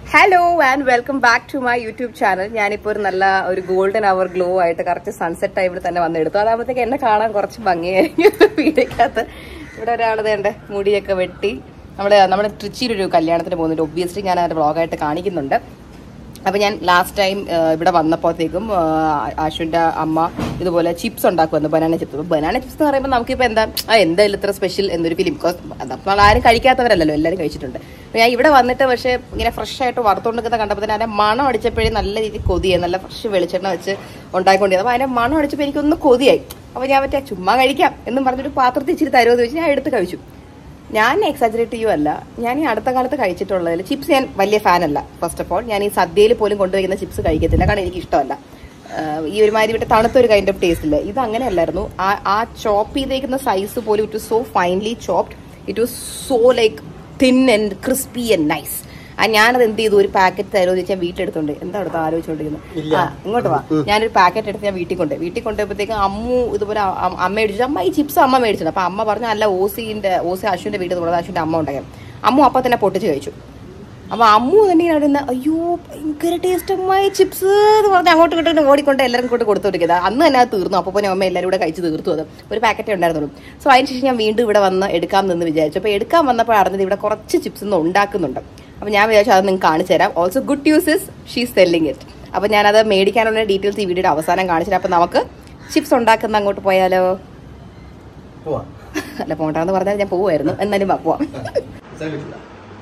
Hello and welcome back to my YouTube channel ഞാനിപ്പോൾ ഒരു നല്ല ഒരു ഗോൾഡൻ അവർ ഗ്ലോ ആയിട്ട് കറക്റ്റ് സൺസെറ്റ് ടൈമിൽ തന്നെ വന്നെടുത്തു അതാകുമ്പോഴത്തേക്ക് എന്നെ കാണാൻ കുറച്ച് ഭംഗിയായിരിക്കും വീടിനകത്ത് ഇവിടെ ഒരാൾ വേണ്ട മുടിയൊക്കെ വെട്ടി നമ്മുടെ നമ്മുടെ ട്രിച്ചിയിലൊരു കല്യാണത്തിന് പോകുന്നുണ്ട് ഒബ്വിയസ്ലി ഞാൻ അതിന്റെ വ്ളോഗായിട്ട് കാണിക്കുന്നുണ്ട് അപ്പൊ ഞാൻ ലാസ്റ്റ് ടൈം ഇവിടെ വന്നപ്പോഴത്തേക്കും ആശുവിന്റെ അമ്മ ഇതുപോലെ ചിപ്സ് ഉണ്ടാക്കുമെന്ന് ബനാന ചിപ്സ് ബനാന ചിപ്സ് എന്ന് പറയുമ്പോൾ നമുക്കിപ്പോൾ എന്താ ആ എന്തായാലും ഇത്ര സ്പെഷ്യൽ എന്നൊരു ഫിലിം ബിക്കോസ് നമ്മൾ ആരും കഴിക്കാത്തവരല്ലല്ലോ എല്ലാവരും കഴിച്ചിട്ടുണ്ട് അപ്പൊ ഞാൻ ഇവിടെ വന്നിട്ട് പക്ഷേ ഇങ്ങനെ ഫ്രഷ് ആയിട്ട് വറുത്തുകൊണ്ടിരിക്കുന്ന കണ്ടപ്പോൾ തന്നെ അതിന്റെ മണം അടിച്ചപ്പോഴേ നല്ല രീതിയിൽ കൊതിയായി നല്ല ഫ്രഷ് വെളിച്ചെണ്ണ വെച്ച് ഉണ്ടായിക്കൊണ്ടിരുന്നത് അപ്പൊ അതിന്റെ മണം അടിച്ചപ്പോൾ എനിക്കൊന്ന് കൊതിയായി അപ്പൊ ഞാൻ പറ്റാ ചുമ്മാ കഴിക്കാം എന്നും പറഞ്ഞിട്ട് പാത്രത്തിൽ ഇച്ചിരി തരുമോ എന്ന് വെച്ച് ഞാൻ എടുത്ത് കഴിച്ചു ഞാൻ എക്സാജറേറ്റ് ചെയ്യുമല്ല ഞാൻ ഈ അടുത്ത കാലത്ത് കഴിച്ചിട്ടുള്ളതിൽ ചിപ്സ് ഞാൻ വലിയ ഫാൻ അല്ല ഫസ്റ്റ് ഓഫ് ഓൾ ഞാൻ ഈ സദ്യയിൽ പോലും കൊണ്ടുവയ്ക്കുന്ന ചിപ്സ് കഴിക്കത്തില്ല കാരണം എനിക്ക് ഇഷ്ടമല്ല ആഹ് ഈ ഒരുമാതിരി വിട്ട് തണുത്ത ഒരു കൈൻഡ് ഓഫ് ടേസ്റ്റ് ഇല്ല ഇത് അങ്ങനെയല്ലായിരുന്നു ആ ആ ചോപ്പ് ചെയ്തേക്കുന്ന സൈസ് പോലും it so finely chopped it was so like thin and crispy and nice ആ ഞാനത് എന്ത് ചെയ്തു ഒരു പാക്കറ്റ് തരുമോ എന്ന് വെച്ചാൽ വീട്ടിലെടുത്തോണ്ട് എന്താ അടുത്ത് ആലോചിച്ചുകൊണ്ടിരിക്കുന്നത് ആ ഇങ്ങോട്ട് വാ ഞാനൊരു പാക്കറ്റ് എടുത്ത് ഞാൻ വീട്ടിൽ കൊണ്ട് വീട്ടിൽ കൊണ്ടുപോയപ്പോഴത്തേക്ക് അമ്മു ഇതുപോലെ അ- അ- അമ്മ മേടിച്ചു അമ്മ ഈ ചിപ്സ് അമ്മ മേടിച്ചത് അപ്പൊ അമ്മ പറഞ്ഞു അല്ല ഓസിന്റെ ഓസി അശ്വിന്റെ വീട്ടിൽ നമ്മുടെ അശ്വിന്റെ അമ്മ ഉണ്ടായത് അമ്മു അപ്പൊ തന്നെ പൊട്ടിച്ച് കഴിച്ചു അപ്പൊ അമ്മു തന്നെ അവിടെ നിന്ന് അയ്യോ ഭയങ്കര ടേസ്റ്റ് അമ്മായി ചിപ്സ് എന്ന് പറഞ്ഞ് അങ്ങോട്ട് ഇങ്ങോട്ട് ഓടിക്കൊണ്ട് എല്ലാവരും കൊണ്ട് കൊടുത്തോണ്ടിരിക്കുന്നത് അന്ന് തന്നെ അത് തീർന്നു അപ്പോൾ അമ്മ എല്ലാവരും കൂടെ കഴിച്ച് തീർത്തു അത് ഒരു പാക്കറ്റേ ഉണ്ടായിരുന്നുള്ളൂ സോ അതിനുശേഷം ഞാൻ വീണ്ടും ഇവിടെ വന്ന് എടുക്കാം എന്ന് വിചാരിച്ചു അപ്പോൾ എടുക്കാൻ വന്നപ്പോൾ അറിഞ്ഞത് ഇവിടെ കുറച്ച് ചിപ്സ് ഒന്ന് ഉണ്ടാക്കുന്നുണ്ട് അപ്പോൾ ഞാൻ വിചാരിച്ചു അത് നിങ്ങൾക്ക് കാണിച്ചു തരാം also good news is she selling it അപ്പോൾ ഞാനത് മേടിക്കാനുള്ള ഡീറ്റെയിൽസ് ഈ വീഡിയോയുടെ അവസാനം കാണിച്ചു അപ്പോൾ നമുക്ക് ചിപ്സ് ഉണ്ടാക്കുന്ന അങ്ങോട്ട് പോയാലോ പോവാ അല്ല പോകണ്ടെന്ന് പറഞ്ഞാൽ ഞാൻ പോവുമായിരുന്നു എന്നാലും വാ, പോവാം ശ്രമിച്ചില്ല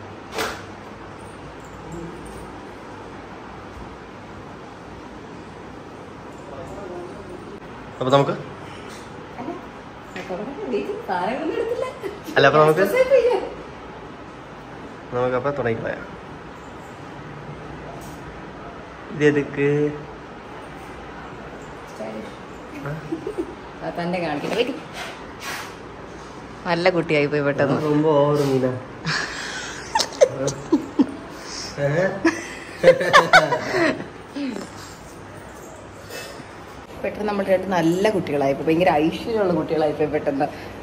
അപ്പൊ നമുക്ക് അല്ല അപ്പൊ നമുക്ക് നമുക്കപ്പൊ തുടങ്ങിക്കളയാം ഇത് എതുക്ക് തന്നെ കാണിക്കട്ടെ വെയിറ്റ്. നല്ല കുട്ടിയായി പോയി പെട്ടെന്ന് ரொம்ப ഓവർ മീന പെട്ടെന്ന് നമ്മൾ രണ്ട് നല്ല കുട്ടികളായി പോയി ഭയങ്കര ഐശ്വര്യമുള്ള കുട്ടികളായി പോയി പെട്ടെന്ന്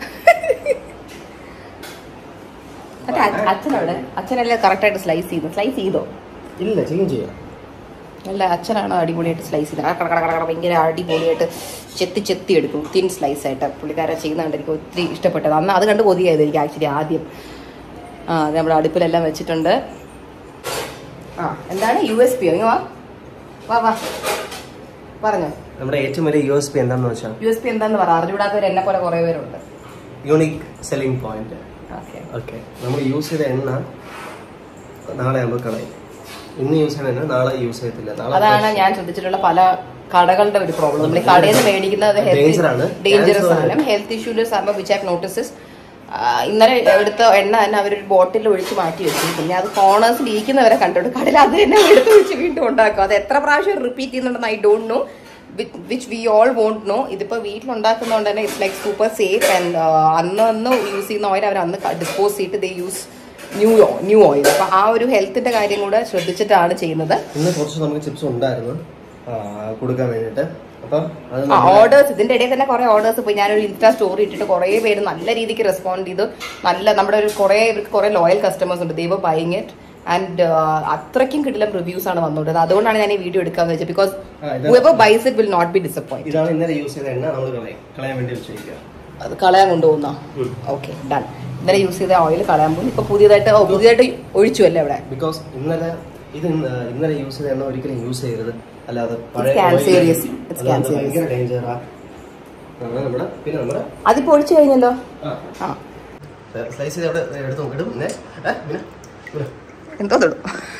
മറ്റേ അ- അച്ഛനവിടെ അച്ഛനല്ലേ കറക്റ്റായിട്ട് സ്ലൈസ് ചെയ്തു സ്ലൈസ് ചെയ്തോ ഇല്ല ചെയ്യും ചെയ്യാം അല്ല അച്ഛനാണോ അടിപൊളിയായിട്ട് സ്ലൈസ് ചെയ്തത് കട കട കട കട ഭയങ്കര അടിപൊളിയായിട്ട് ചെത്തി ചെത്തി എടുക്കും തിൻ സ്ലൈസ് ആയിട്ട് പുള്ളിക്കാരെ ചെയ്യുന്നതുകൊണ്ട് എനിക്ക് ഒത്തിരി ഇഷ്ടപ്പെട്ടത് അന്ന് അത് കണ്ട് കൊതിയായത് എനിക്ക് ആക്ച്വലി ആദ്യം ആ അത് നമ്മുടെ അടുപ്പിലെല്ലാം വെച്ചിട്ടുണ്ട് ആ എന്താണ് യു എസ് പി വാ വാ വാ പറഞ്ഞോ നമ്മുടെ ഏറ്റവും വലിയ യു എസ് പി എന്താണെന്ന് വെച്ചാൽ യു എസ് പി എന്താന്ന് പറ അറിഞ്ഞുകൂടാത്തവർ എന്നെ പോലെ കുറെ പേരുണ്ട് unique selling point okay okay നമ്മൾ യൂസ് ചെയ്ത എണ്ണ നാളെ ആകുമ്പോൾ കളയും ഇന്ന് യൂസ് ചെയ്യുന്ന എണ്ണ നാളെ യൂസ് ചെയ്യത്തില്ല അതാണ് നാളെ ഞാൻ ശ്രദ്ധിച്ചിട്ടുള്ള പല കടകളുടെ ഒരു പ്രോബ്ലം നമ്മൾ കടയിൽ നിന്ന് മേടിക്കുന്നത് Danger ആണ്. ഡേഞ്ചറസ് Cancer ആണ് ഹെൽത്ത് ഇഷ്യൂസ് ആകുമ്പോൾ വിച്ച് ഹാവ് നോട്ടീസസ് ഇന്നലെ എടുത്ത എണ്ണ തന്നെ അവരൊരു ബോട്ടിൽ ഒഴിച്ച് മാറ്റി വെച്ചു പിന്നെ അത് കോണേഴ്സിൽ ഇരിക്കുന്നവരെ കണ്ടോണ്ട് കടയിൽ അത് തന്നെ എടുത്ത് വെച്ച് വീണ്ടും ഉണ്ടാക്കും അത് എത്ര പ്രാവശ്യം റിപ്പീറ്റ് ചെയ്യുന്നുണ്ടെന്ന് I don't know which we all won't know ഇതിപ്പോൾ വീട്ടിലുണ്ടാക്കുന്നതുകൊണ്ട് തന്നെ it's like super safe and അന്ന് അന്ന് യൂസ് ചെയ്യുന്ന ഓയിൽ അവർ അന്ന് ഡിസ്പോസ് ചെയ്തിട്ട് they use new new oil അപ്പോൾ ആ ഒരു ഹെൽത്തിന്റെ കാര്യം കൂടെ ശ്രദ്ധിച്ചിട്ടാണ് ചെയ്യുന്നത് ഇന്ന് കുറച്ച് നമുക്ക് ചിപ്സ് ഉണ്ടായിരുന്നു ആ, കൊടുക്കാൻ വേണ്ടിയിട്ട് അപ്പം അത് ആ നമ്മള് ഓർഡേഴ്സ് ഇതിന്റെ ഇടയിൽ തന്നെ കുറെ ഓർഡേഴ്സ് പോയി ഞാനൊരു ഇൻസ്റ്റാ സ്റ്റോറി ഇട്ടിട്ട് കുറെ പേര് നല്ല രീതിക്ക് റെസ്പോണ്ട് ചെയ്തു നല്ല നമ്മുടെ ഒരു കുറെ ഇവർക്ക് കുറെ ലോയൽ കസ്റ്റമേഴ്സ് ഉണ്ട് ദൈവ ബൈങ് ഇറ്റ് ആൻഡ് അത്രയ്ക്കും കിട്ടില്ല റിവ്യൂസ് ആണ് വന്നുകൊണ്ടത് അതുകൊണ്ടാണ് ഞാൻ ഈ വീഡിയോ എടുക്കാന്ന് വെച്ചത് ബിക്കോസ് ആ, ഇത് whoever buys it will not be disappoint ഇതാണ് ഇന്നലെ യൂസ് ചെയ്ത എണ്ണ നമ്മൾ കളയും കളയാൻ വേണ്ടി വെച്ചിരിക്കുക അത് കളയാൻ കൊണ്ടുപോകുന്ന ഉം. ഓക്കെ ഡൺ ഇന്നലെ യൂസ് ചെയ്ത ഓയിൽ കളയാൻ പോകും ഇപ്പൊ പുതിയതായിട്ട് ഓ, പുതിയതായിട്ട് ഒഴിച്ചു അല്ലേ അവിടെ ബിക്കോസ് ഇന്നലെ ഇത് ഇന്ന് ഇന്നലെ യൂസ് ചെയ്ത എണ്ണ ഒരിക്കലും യൂസ് ചെയ്യരുത് അല്ലാതെ It's cancerous. It's അത് cancerous. ഭയങ്കര ഡേഞ്ചറാ നമ്മുടെ പിന്നെ നമ്മുടെ അതിപ്പോ ഒഴിച്ചു കഴിഞ്ഞല്ലോ ആ സ്ലൈസ് ചെയ്ത് അവിടെ എടുത്ത് നോക്കിടും പിന്നെ ഏ, പിന്നെ ഇവിടെ. എന്തോ തൊടും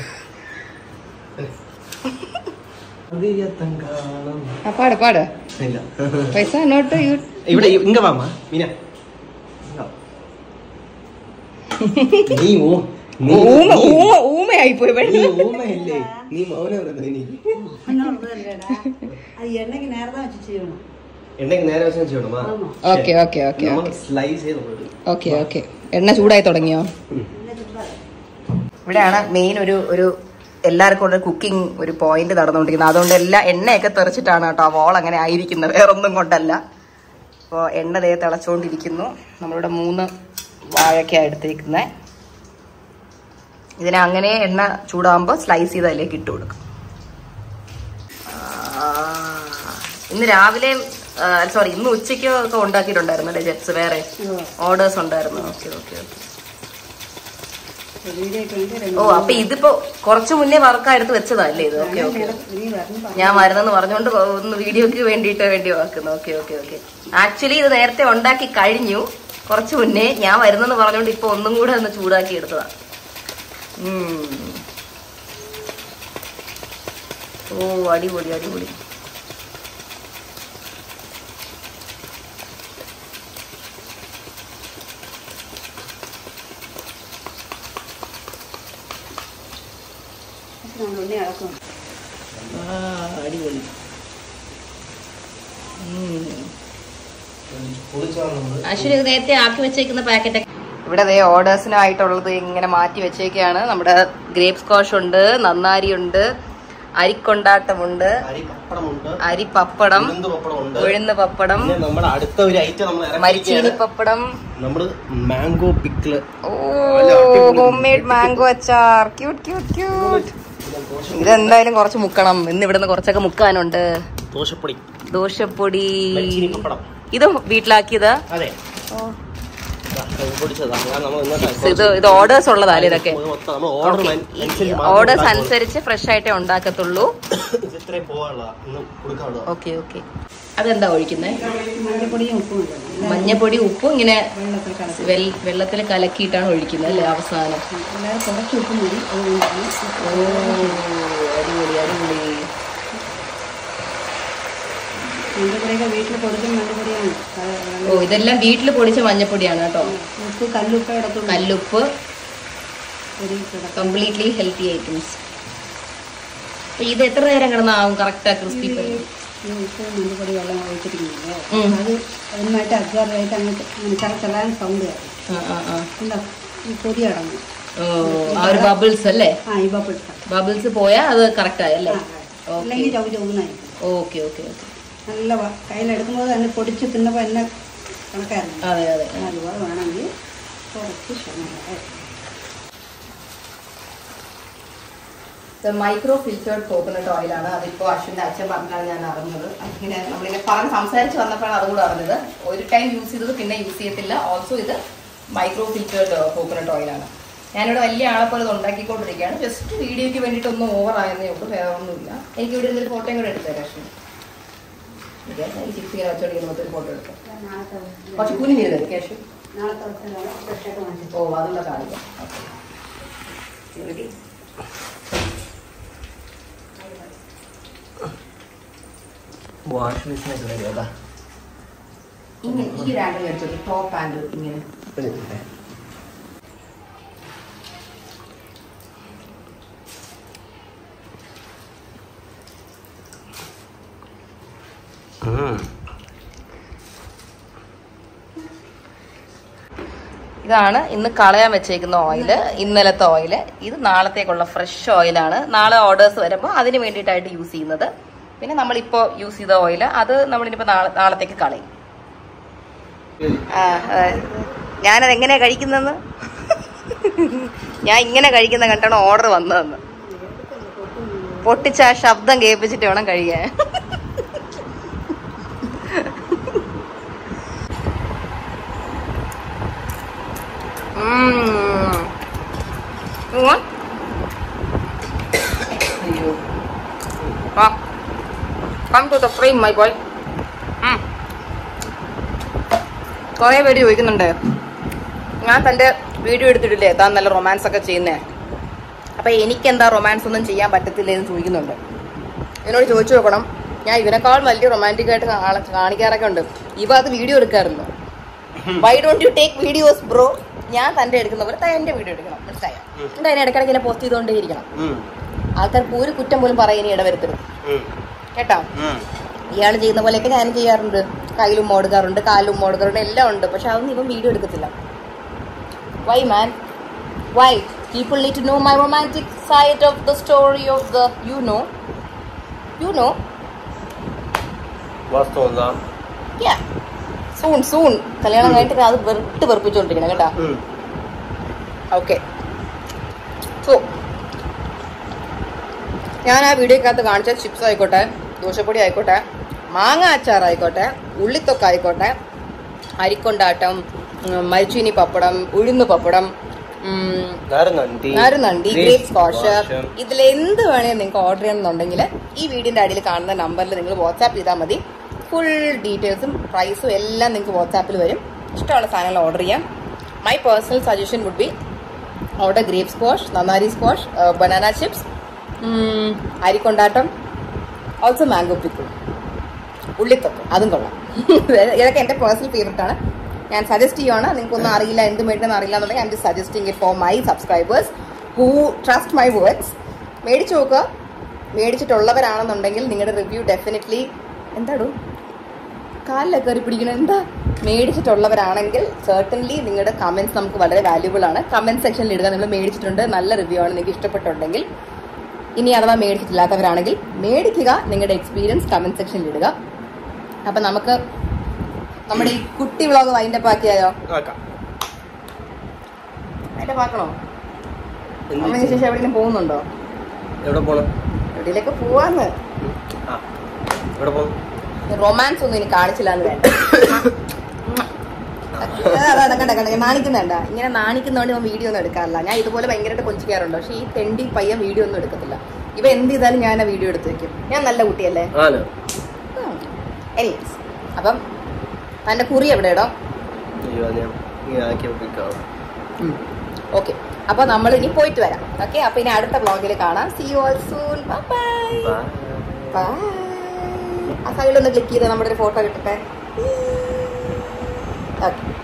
അതിയത്തങ്കാലം. ആ പാട് പാട് ഇല്ല പൈസ നോട്ട് യു ഇവിടെ ഇങ്ങ വാമ്മ മീന ഇങ്ങ വാ. നീ ഓ നീ ഊമ നീ- ഊമ ഊമയായി പോയി നീ ഊമയല്ലേ നീ മൗനം ഇരുന്നു നീ அது எண்ணெய்க்கு நேரம் தான் வச்சு செய்யணும் എണ്ണയ്ക്ക് നേരെ വെച്ചാൽ ചെയ്യണമാ ആണോ? ഓക്കെ ഓക്കെ ഓക്കെ നമ്മൾ സ്ലൈസ് ചെയ്ത് കൊടുക്കും ഓക്കെ ഓക്കെ എണ്ണ ചൂടായി തുടങ്ങിയോ ഇവിടെയാണ് മെയിൻ ഒരു ഒരു എല്ലാവർക്കും ഉള്ള കുക്കിംഗ് ഒരു പോയിന്റ് നടന്നുകൊണ്ടിരിക്കുന്നത് അതുകൊണ്ട് എല്ലാ എണ്ണയൊക്കെ തെറിച്ചിട്ടാണ് കേട്ടോ ആ വോൾ അങ്ങനെ ആയിരിക്കുന്നത് വേറൊന്നും കൊണ്ടല്ല അപ്പോൾ എണ്ണ ദേ തിളച്ചുകൊണ്ടിരിക്കുന്നു നമ്മളിവിടെ മൂന്ന് വാഴയ്ക്ക എടുത്തിരിക്കുന്നത് ഇതിനെ അങ്ങനെ എണ്ണ ചൂടാകുമ്പോൾ സ്ലൈസ് ചെയ്ത് അതിലേക്ക് ഇട്ട് കൊടുക്കും ആ, ഇന്ന് രാവിലെ സോറി ഇന്ന് ഉച്ചയ്ക്ക് ഒക്കെ ഉണ്ടാക്കിയിട്ടുണ്ടായിരുന്നു അല്ലേ ജെറ്റ്സ് വേറെ ഓർഡേഴ്സ് ഉണ്ടായിരുന്നു ഓക്കെ ഓക്കെ ഓക്കെ വീഡിയോ ഒക്കെ ഉണ്ട് രണ്ട് ഓ അപ്പൊ ഇതിപ്പോ കുറച്ചു മുന്നേ വർക്കാ എടുത്ത് വെച്ചതല്ലേ ഇത് ഓക്കെ ഓക്കെ നീ വരണം ഞാൻ വരുന്നെന്ന് പറഞ്ഞുകൊണ്ട് ഒന്ന് വീഡിയോക്ക് വേണ്ടിയിട്ട് വേണ്ടി വാക്കുന്നു ഓക്കെ ഓക്കെ ഓക്കെ ആക്ച്വലി ഇത് നേരത്തെ ഉണ്ടാക്കി കഴിഞ്ഞു കുറച്ചു മുന്നേ ഞാൻ വരുന്നെന്ന് പറഞ്ഞുകൊണ്ട് ഇപ്പൊ ഒന്നും കൂടെ ഒന്ന് ചൂടാക്കി എടുത്തതാ ഉം. ഓ അടിപൊളി അടിപൊളി നമ്മൾ ഉണ്ണി അടക്കും ആ അടിപൊളി പൊളിച്ചാണ് നമ്മള് ആക്ച്വലി ഇത് നേരത്തെ ആക്കി വെച്ചേക്കുന്ന പാക്കറ്റ് ഇവിടെ ദേ ഓർഡേഴ്സിനായിട്ടുള്ളത് ഇങ്ങനെ മാറ്റി വെച്ചേക്കാണ് നമ്മുടെ ഗ്രേപ്പ് സ്കോഷ് ഉണ്ട് നന്നാരി ഉണ്ട് അരിക്കൊണ്ടാട്ടമുണ്ട് അരി പപ്പടമുണ്ട് അരി പപ്പടം ഉഴുന്ന് പപ്പടമുണ്ട് ഉഴുന്ന് പപ്പടം പിന്നെ നമ്മുടെ അടുത്ത ഒരു ഐറ്റം നമ്മൾ മരിച്ചീനി ഇറക്കിയിരിക്കുകയാണ്. പപ്പടം നമ്മള് mango pickle oh homemade mango അച്ചാർ ക്യൂട്ട് ക്യൂട്ട് ക്യൂട്ട് ഇതെന്തായാലും കുറച്ച് മുക്കണം ഇന്ന് ഇവിടുന്ന് കുറച്ചൊക്കെ മുക്കാനുണ്ട് ദോശപ്പൊടി ദോശപ്പൊടി മരിച്ചീനി പപ്പടം ഇത് വീട്ടിലാക്കിയതാ അതെ ഓ. ദാ, ഇത് പൊടിച്ചതാ ഞാൻ നമ്മൾ ഇന്നത്തെ ഇത് ഇത് ഓർഡേഴ്സ് ഉള്ളതാല്ലേ ഇതൊക്കെ ഇത് മൊത്തം നമ്മൾ ഓർഡർ അനുസരിച്ച് ഓർഡേഴ്സ് മാത്രം അനുസരിച്ച് ഫ്രഷ് ആയിട്ടേ ഉണ്ടാക്കത്തുള്ളൂ ഇത് ഇത്രയും പോകാനുള്ളതാ ഇന്ന് കൊടുക്കാനുള്ളതാ ഓക്കെ ഓക്കെ അതെന്താ ഒഴിക്കുന്നത് മഞ്ഞപ്പൊടിയും ഉപ്പും ഇടണം മഞ്ഞപ്പൊടി ഉപ്പും ഇങ്ങനെ വെള്ളത്തിൽ കലക്കി വെൽ- വെള്ളത്തിൽ കലക്കിയിട്ടാണ് ഒഴിക്കുന്നത് അല്ലേ അവസാനം അല്ലാതെ കുറച്ച് ഉപ്പ് മതി അതുകൊണ്ടാണ് ഓ അടിപൊളി അടിപൊളി മഞ്ഞപ്പൊടിയൊക്കെ വീട്ടിൽ പൊടിക്കുന്ന മഞ്ഞപ്പൊടിയാണ് അത് ഓ ഇതെല്ലാം വീട്ടിൽ പൊടിച്ച മഞ്ഞപ്പൊടിയാണ് കേട്ടോ ഉപ്പ് കല്ലുപ്പ് ഇടത്തുള്ളൂ കല്ലുപ്പ് ഒരു കിടക്കും കംപ്ലീറ്റ്ലി ഹെൽത്തി ഐറ്റംസ് ഇത് എത്ര നേരം കിടന്നാവും കറക്റ്റാ ക്രിസ്പി ഈ ഉപ്പ് മഞ്ഞപ്പൊടി വെള്ളം ഒഴിച്ചിരിക്കുന്നില്ലേ ഉം. അത് അതുമായിട്ട് അബ്സോർബായിട്ട് അങ്ങോട്ട് അങ്ങനെ ചല ചലാൻ സൗണ്ട് ആയിരുന്നു ആ ആ ആ എന്താ ഈ പൊടി അടങ്ങും ഓ ആ ഒരു ബബിൾസ് അല്ലേ ആ ഇവ പിടുത്ത ബബിൾസ് പോയാൽ അത് കറക്റ്റ് ആയല്ലേ ഓക്കെ അല്ലെങ്കിൽ ചവ് ചവുന്നായിരിക്കും ഓക്കെ ഓക്കെ ഓക്കെ നല്ല വ- കയ്യിലെടുക്കുമ്പോൾ തന്നെ പൊടിച്ച് തിന്നപ്പോൾ എന്നെ കണക്കായിരുന്നു അതെ അതെ അതുപോലെ വേണമെങ്കിൽ കുറച്ച് ക്ഷമ മൈക്രോ ഫിൽറ്റേർഡ് കോക്കനട്ട് ഓയിലാണ് അതിപ്പോൾ അശ്വിൻ്റെ അച്ഛൻ പറഞ്ഞാണ് ഞാൻ അറിഞ്ഞത് ഇങ്ങനെ നമ്മളിങ്ങനെ പറഞ്ഞ് സംസാരിച്ച് വന്നപ്പോഴാണ് അതും കൂടെ അറിഞ്ഞത് ഒരു ടൈം യൂസ് ചെയ്തത് പിന്നെ യൂസ് ചെയ്യത്തില്ല ഓൾസോ ഇത് മൈക്രോ ഫിൽറ്റേർഡ് കോക്കനട്ട് ഓയിലാണ് ഞാനിവിടെ വലിയ ആളെ പോലെ ഇത് ഉണ്ടാക്കിക്കൊണ്ടിരിക്കുകയാണ് ജസ്റ്റ് വീഡിയോയ്ക്ക് വേണ്ടിയിട്ട് ഒന്നും ഓവർ ആയെന്നേ ഉള്ളൂ വേറെ ഒന്നുമില്ല എനിക്ക് ഇവിടെ ഇരുന്നൊരു ഫോട്ടോയും കൂടെ എടുത്തു തരാം അശ്വിൻ ഈ ചിപ്സ് ഇങ്ങനെ വെച്ചോണ്ടിരിക്കുന്ന ഒരു ഫോട്ടോ എടുക്കാം നാളത്തെ കുറച്ച് കുനിഞ്ഞിരുന്നത് കേശു നാളത്തെ ദിവസം ഫ്രഷായിട്ട് വാങ്ങിച്ചു ഓ അതുള്ള കാണിക്കാം ഓക്കെ വാഷ് മെഷീനൊക്കെ വരും അതാ ഇങ്ങനെ ഈ ഒരു ആംഗിൾ വെച്ചോളൂ ടോപ്പ് ആംഗിൾ ഇങ്ങനെ ഉം. ഇതാണ് ഇന്ന് കളയാൻ വെച്ചേക്കുന്ന ഓയില് ഇന്നലത്തെ ഓയില് ഇത് നാളത്തേക്കുള്ള ഫ്രഷ് ഓയിലാണ് നാളെ ഓർഡേഴ്സ് വരുമ്പോൾ അതിന് വേണ്ടിയിട്ടായിട്ട് യൂസ് ചെയ്യുന്നത് പിന്നെ നമ്മളിപ്പോൾ യൂസ് ചെയ്ത ഓയില് അത് നമ്മളിനിപ്പോൾ നാളെ നാളത്തേക്ക് കളയും ആ, അതെ. ഞാനത് എങ്ങനെയാ കഴിക്കുന്നതെന്ന് ഞാൻ ഇങ്ങനെ കഴിക്കുന്ന കണ്ടാണ് ഓർഡർ വന്നതെന്ന് പൊട്ടിച്ച ആ ശബ്ദം കേൾപ്പിച്ചിട്ട് വേണം കഴിയാൻ Mm. You want? അയ്യോ വാ come to the frame my boy കുറേ പേര് ചോദിക്കുന്നുണ്ട് ഞാൻ തൻ്റെ വീഡിയോ എടുത്തിട്ടില്ലേ താൻ നല്ല റൊമാൻസ് ഒക്കെ ചെയ്യുന്നേ അപ്പം എനിക്കെന്താ റൊമാൻസ് ഒന്നും ചെയ്യാൻ പറ്റത്തില്ല എന്ന് ചോദിക്കുന്നുണ്ട് എന്നോട് ചോദിച്ചു നോക്കണം ഞാൻ ഇവനേക്കാൾ വലിയ റൊമാൻറ്റിക് ആയിട്ട് കാ- കാണിക്കാറൊക്കെ ഉണ്ട് ഇവ അത് വീഡിയോ എടുക്കാറുണ്ടോ why don't you take videos bro ഞാൻ തന്റെ എടുക്കുന്ന പോലെ താൻ എന്റെ വീഡിയോ എടുക്കണം മനസ്സിലായോ എന്നിട്ട് അതിനെ ഇടയ്ക്കിടയ്ക്ക് ഇങ്ങനെ പോസ്റ്റ് ചെയ്തുകൊണ്ടേ ഇരിക്കണം ഉം. ആൾക്കാർക്ക് ഒരു കുറ്റം പോലും പറയാൻ ഇനി ഇടവരുത്തരുത് ഉം. കേട്ടോ ഉം. ഇയാൾ ചെയ്യുന്ന പോലെയൊക്കെ ഞാനും ചെയ്യാറുണ്ട് കയ്യിലും മോടുകാറുണ്ട് കാലിലും മോടുകാറുണ്ട് എല്ലാം ഉണ്ട് പക്ഷെ അതൊന്നും ഇവൻ വീഡിയോ എടുക്കത്തില്ല why man why people need to know my romantic side of the story of the you know you know വാസ്തവം എന്താ യാ സൂൺ സൂൺ കല്യാണം കഴിഞ്ഞിട്ട് അത് വെറുട്ട് വെറുപ്പിച്ചുകൊണ്ടിരിക്കണം കേട്ടോ ഉം. ഓക്കെ സോ ഞാൻ ആ വീഡിയോക്കകത്ത് കാണിച്ച ചിപ്സ് ആയിക്കോട്ടെ ദോശപ്പൊടി ആയിക്കോട്ടെ മാങ്ങ അച്ചാർ ആയിക്കോട്ടെ ഉള്ളിത്തൊക്ക ആയിക്കോട്ടെ അരിക്കൊണ്ടാട്ടം ഉം, മരിച്ചീനി പപ്പടം ഉഴുന്ന് പപ്പടം ഉം, നാരനണ്ടി നാരുനണ്ടി ഗ്രേപ്പ് സ്കോഷ് സ്ക്വാഷ്. ഇതിൽ എന്ത് വേണേലും നിങ്ങൾക്ക് ഓർഡർ ചെയ്യണമെന്നുണ്ടെങ്കിൽ ഈ വീഡിയോന്റെ അടിയിൽ കാണുന്ന നമ്പറിൽ നിങ്ങൾ വാട്സാപ്പ് ചെയ്താൽ മതി ഫുൾ ഡീറ്റെയിൽസും പ്രൈസും എല്ലാം നിങ്ങൾക്ക് വാട്സാപ്പിൽ വരും ഇഷ്ടമുള്ള സാധനങ്ങൾ ഓർഡർ ചെയ്യാം my personal suggestion would be order grape squash nannari squash banana chips അരിക്കൊണ്ടാട്ടം ഓൾസോ മാംഗോ പിക്കിൾ ഉള്ളിത്തൊക്കെ അതും കൊള്ളാം ഇതൊക്കെ എൻ്റെ പേഴ്സണൽ ഫേവറേറ്റ് ആണ് ഞാൻ സജസ്റ്റ് ചെയ്യുവാണ് നിങ്ങൾക്കൊന്നും അറിയില്ല എന്ത് മേടിക്കണം അറിയില്ല എന്നുണ്ടെങ്കിൽ I'm just suggesting it for my subscribers who trust my words മേടിച്ചു നോക്കുക മേടിച്ചിട്ടുള്ളവരാണെന്നുണ്ടെങ്കിൽ നിങ്ങളുടെ റിവ്യൂ ഡെഫിനറ്റ്ലി എന്താടോ കാലിലൊക്കെ കയറി പിടിക്കണം എന്താ മേടിച്ചിട്ടുള്ളവരാണെങ്കിൽ certainly നിങ്ങളുടെ കമന്റ്സ് നമുക്ക് വളരെ വാല്യൂബിൾ ആണ് കമന്റ് സെക്ഷനിൽ ഇടുക നിങ്ങൾ മേടിച്ചിട്ടുണ്ട് നല്ല റിവ്യൂ ആണ് നിങ്ങൾക്ക് ഇഷ്ടപ്പെട്ടുണ്ടെങ്കിൽ ഇനി അഥവാ മേടിച്ചിട്ടില്ലാത്തവരാണെങ്കിൽ മേടിക്കുക നിങ്ങളുടെ എക്സ്പീരിയൻസ് കമന്റ് സെക്ഷനിൽ ഇടുക അപ്പൊ നമുക്ക് നമ്മുടെ ഈ കുട്ടി വ്ളോഗ് അതിന്റെ പാക്കിയായോ ആക്കാം. അതിന്റെ പാക്കണോ എന്ത് അമ്മയ്ക്ക് ശേഷം എവിടെയെങ്കിലും പോകുന്നുണ്ടോ എവിടെ പോണം എവിടെയൊക്കെ പോവാന്ന് ആ എവിടെ പോണം റൊമാൻസ് ഒന്നും ഇനി കാണിച്ചില്ല എന്ന് വേണ്ട നാണിക്കുന്നുണ്ട ഇങ്ങനെ നാണിക്കുന്നോണ്ട് ഇവൻ വീഡിയോ ഒന്നും എടുക്കാറില്ല ഞാൻ ഇതുപോലെ ഭയങ്കരമായിട്ട് കൊഞ്ചിക്കാറുണ്ട് പക്ഷെ ഈ തെണ്ടി പയ്യൻ വീഡിയോ ഒന്നും എടുക്കത്തില്ല ഇവ എന്ത് ചെയ്താലും ഞാൻ ആ വീഡിയോ എടുത്ത് വെക്കും ഞാൻ നല്ല കുട്ടിയല്ലേ ആണ് എനിവേസ് അപ്പം തന്റെ കുറി എവിടെ ഇടോ അയ്യോ ഞാൻ ഇങ്ങനെ ആക്കി വെക്കാം ഓക്കെ അപ്പൊ നമ്മൾ ഇനി പോയിട്ട് വരാം ഓക്കെ അപ്പൊ ഇനി അടുത്ത വ്ളോഗിൽ കാണാം see you all soon bye bye bye ആ സൈഡിലൊന്ന് ക്ലിക്ക് ചെയ്ത് നമ്മുടെ ഒരു ഫോട്ടോ കിട്ടട്ടെ ഓക്കെ